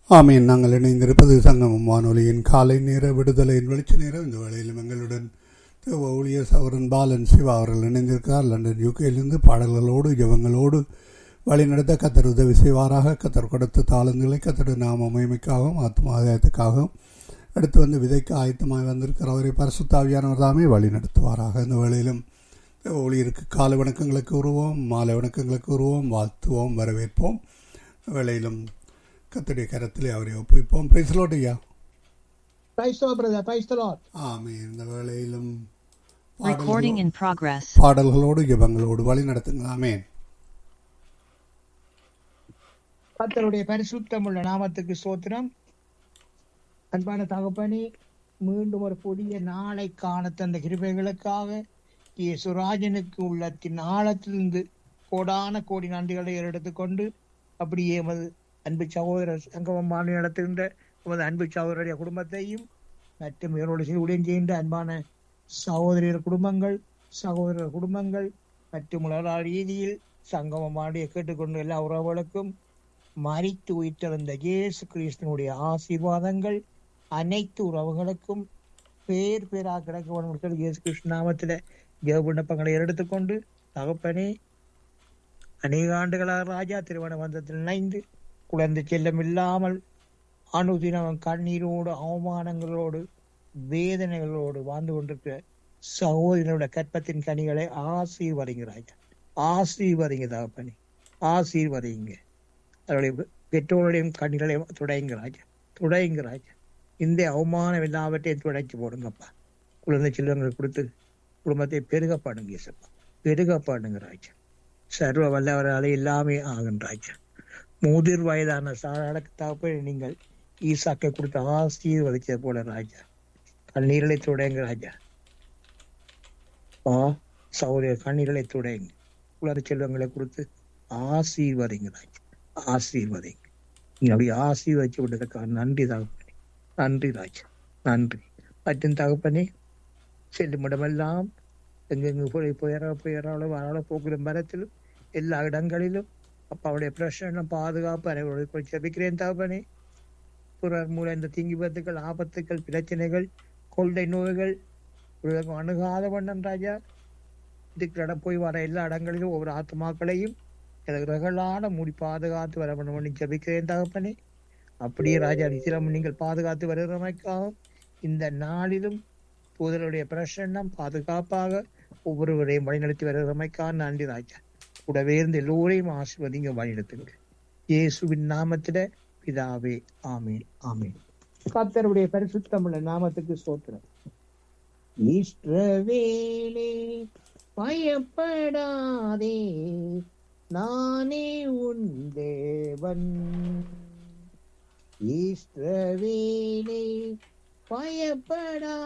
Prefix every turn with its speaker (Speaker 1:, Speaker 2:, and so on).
Speaker 1: ஆமீன் நாங்கள் இணைந்திருப்பது சங்கமம் வானொலியின் காலை நேர விடுதலையின் வெளிச்ச நேரம் இந்த வேளையிலும் எங்களுடன் தேவ ஊழியர் சவரன் பாலன் சிவா அவர்கள் இணைந்திருக்கிறார் லண்டன் யூகேயிலிருந்து பாடல்களோடு ஜெபங்களோடு வழிநடத்த கத்தர் உதவி செய்வாராக கத்தர் கொடுத்த தாளங்களை கத்தர் நாம மகிமைக்காகவும் ஆத்ம ஆதாயத்துக்காகவும் அடுத்து வந்து விதைக்கு ஆயத்தமாய் வந்திருக்கிற அவரை பரிசுத்தாவியானவர் தாமே வழி நடத்துவாராக இந்த வேளையிலும் தேவ ஊழியருக்கு காலை வணக்கங்களுக்கு உருவோம் மாலை வணக்கங்களுக்கு உருவோம் வாழ்த்துவோம் வரவேற்போம் வேளையிலும் கத்தடைய கரத்திலே அவரை ஒப்புவிப்போம் பிரைஸ்லோட் ஐயா
Speaker 2: Praise the Lord, brother. Praise the Lord.
Speaker 1: ஆமே இந்த வேளையிலும்
Speaker 3: Recording
Speaker 1: பாடல்களோ-
Speaker 3: in progress.
Speaker 1: பாடல்களோடு ஜெபங்களோடு வழி நடத்துங்கள் ஆமேன்
Speaker 2: கர்த்தருடைய பரிசுத்தமுள்ள நாமத்துக்கு சோத்திரம் அன்பான தகப்பனே மீண்டும் ஒரு புதிய நாளை காண தந்த கிருபைகளுக்காக இயேசுராஜனுக்கு உள்ளத்தின் ஆழத்திலிருந்து கோடான கோடி நன்றிகளை எடுத்துக்கொண்டு அப்படியே எமது அன்பு சகோதரர் சங்கமம் மாநில நடத்துகின்ற எமது அன்பு சகோதரருடைய குடும்பத்தையும் மற்றும் இவரோடு சேர்ந்து உடன் செய்கின்ற அன்பான சகோதரியர் குடும்பங்கள் சகோதரர் குடும்பங்கள் மற்றும் உலக ரீதியில் சங்கமமாடிய கேட்டுக்கொண்டு எல்லா உறவுகளுக்கும் மறித்து உயிர்த்தெழுந்த இயேசு கிறிஸ்தனுடைய ஆசீர்வாதங்கள் அனைத்து உறவுகளுக்கும் பேர் பேராக கிடைக்க இயேசு கிருஷ்ண நாமத்தில ஜெப விண்ணப்பங்களை எடுத்துக்கொண்டு தகப்பனே அநேக ஆண்டுகளாக ராஜா திருமண பந்தத்தில் இணைந்து குழந்தை செல்லம் இல்லாமல் அனுதினம் கண்ணீரோடு அவமானங்களோடு வேதனைகளோடு வாழ்ந்து கொண்டிருக்கிற சகோதரனோட கற்பத்தின் கனிகளை ஆசீர்வதிங்க ராஜா ஆசீர்வதிங்க தகப்பனே ஆசீர்வதிங்க அவருடைய பெற்றோருடையும் கண்களையும் துடைங்க ராஜா துடைங்க ராஜா இந்த அவமானம் எல்லாவற்றையும் துடைச்சு போடுங்கப்பா குழந்தை செல்வங்கள் கொடுத்து குடும்பத்தை பெருகப்பாடுங்க இயேசப்பா பெருகப்பாடுங்க ராஜா சர்வ வல்லவராலே எல்லாமே ஆகும் ராஜா முதிர் வயதான சாதாரண தகப்பை நீங்கள் ஈசாக்கை கொடுத்து ஆசீர்வதிச்சது போல ராஜா கண்ணீரலை துடைங்க ராஜா ஆ சௌரிய கண்ணீரலை துடைங்க குழந்தை செல்வங்களை கொடுத்து ஆசீர்வதிங்க ராஜா ஆசீர்வதிங்க நீங்க அப்படி ஆசீர்வதிச்சு விட்டதுக்காக நன்றி தகப்பனே நன்றி ராஜா நன்றி மற்றும் தகப்பனே செல்லும் இடமெல்லாம் எங்கெங்கு போய் புயர புயரால வரால போகிற மரத்திலும் எல்லா இடங்களிலும் அப்பாவுடைய பிரச்சனை பாதுகாப்பு அனைவருடைய ஜபிக்கிறேன் தகப்பனே பிறர் மூலம் இந்த தீங்கி விபத்துக்கள் ஆபத்துக்கள் பிரச்சனைகள் கொள்ளை நோய்கள் உலகம் அணுகாத வண்ணம் ராஜா இதுக்கு இடம் போய் வர எல்லா இடங்களிலும் ஒவ்வொரு ஆத்மாக்களையும் ரகலான மூடி பாதுகாத்து வர வேண்டும் பண்ணி ஜபிக்கிறேன் தகப்பனே அப்படியே ராஜா நிச்சயம் நீங்கள் பாதுகாத்து வருகிறமைக்காக இந்த நாளிலும் தூதருடைய பிரசன்னம் பாதுகாப்பாக ஒவ்வொருவரையும் வழிநடத்தி வருகிறமைக்காக நன்றி ராஜா கூடவே இருந்து எல்லோரையும் ஆசிர்வதிங்க வழிநடத்துங்க இயேசுவின் நாமத்தில பிதாவே ஆமீன் ஆமீன் கர்த்தருடைய பரிசுத்தமுள்ள நாமத்துக்கு சோத்திரம் இஸ்ரவேலே பயப்படாதே நானே உன் தேவன் இஸ்ரவேலே பயப்படா